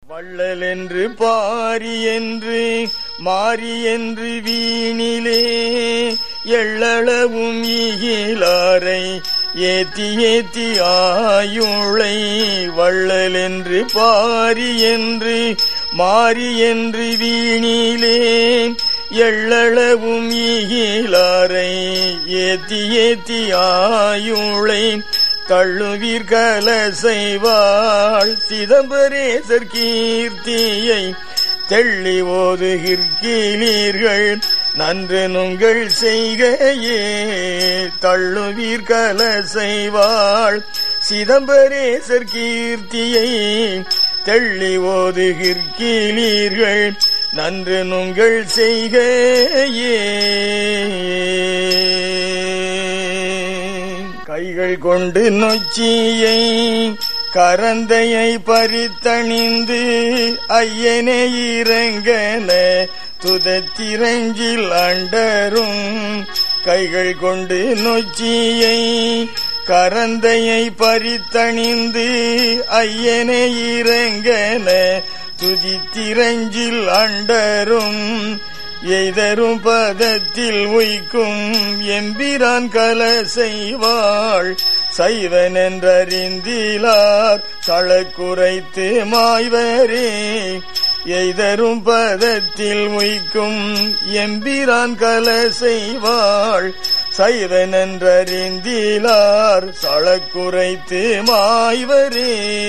வள்ளல் என்று பாரி என்று மாறி என்று வீணிலே எள்ளளவும் ஈகிலாரை ஏத்தி ஏத்தி ஆயுளை வள்ளல் என்று பாரி என்று மாறி என்று வீணிலே எள்ளளவும் ஈகிலாரை ஏத்தி ஏத்தி ஆயுளை தள்ளுவீர் கலசைவாள் சிதம்பரேசர் கீர்த்தியை தெள்ளி ஓதுகிற்கீழீர்கள் நன்று நுங்கள் செய்கையே தள்ளுவீர் கலசைவாள் சிதம்பரேசர் கீர்த்தியை தெள்ளி ஓதுகிற்கீழீர்கள் நன்று நுங்கள் செய்கையே கைகள் கொண்டு நொச்சியை கரந்தையை பறித்தணிந்து ஐயனே இறங்கன துதத்திரஞ்சில் அண்டரும் கைகள் கொண்டு நொச்சியை கரந்தையை பறித்தணிந்து ஐயனே இறங்கன துதித்திரஞ்சில் அண்டரும் எய்தரும் பதத்தில் உய்க்கும் எம்பிரான் கல செய்வாள் சைவன் என்றறிந்திலார் தளக்குறைத்து மாய்வரே எய்தரும் பதத்தில் உய்க்கும் எம்பிரான் கல செய்வாள் சைவன் என்றறிந்திலார் சளக்குறைத்து மாய்வரே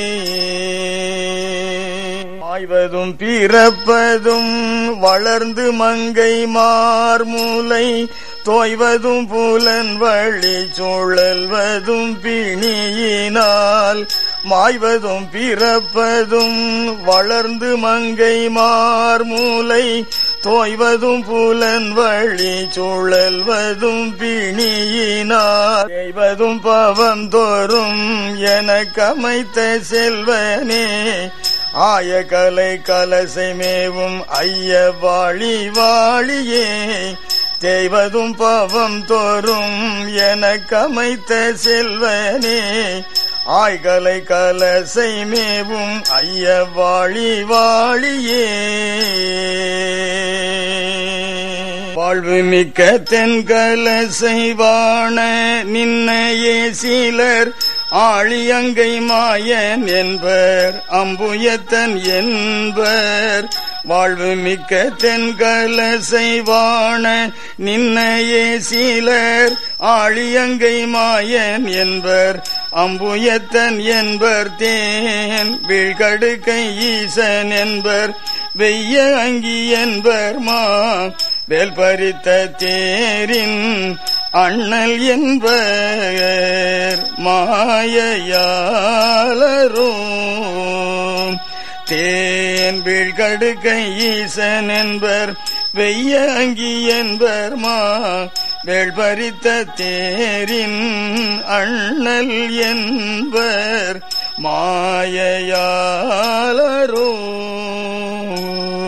ஆய்வதும் பிறப்பதும் வளர்ந்து மங்கை மார்மூலை தோய்வதும் புலன் வழி சுழல்வதும் பிணியினால் மாய்வதும் பிறப்பதும் வளர்ந்து மங்கை மார்மூலை தோய்வதும் புலன் வழி சுழல்வதும் பிணியினால் செய்வதும் பவம் தோறும் எனக்கமைத்த செல்வனே ஆய கலை கலசை மேவும் ஐய வாழி வாழியே தேய்வதும் பவம் தோறும் எனக்கமைத்த செல்வனே ஆய்கலை கலசை மேவும் ஐய வாழி வாழியே வாழ்வு மிக்க தென்கலசை வாண நின்னையே சிலர் ஆழியங்கை மாயன் என்பர் அம்புயத்தன் என்பர் வாழ்வு மிக்க தென்கலசை வாண நின்னையே சிலர் ஆழியங்கை மாயன் என்பர் அம்புயத்தன் என்பர் தேன் வீழ்கடுக்கை ஈசன் என்பர் வெய்ய அங்கி என்பர் மா வேல் பறித்த தேரின் அண்ணல் என்பர் மாயையாளரும் தேன் வீழ்கடுக்கை ஈசன் என்பர் வெய்ய அங்கி என்பர் மா வேள் பறித்த தேரின் அண்ணல் என்பர் மாயையாளரும்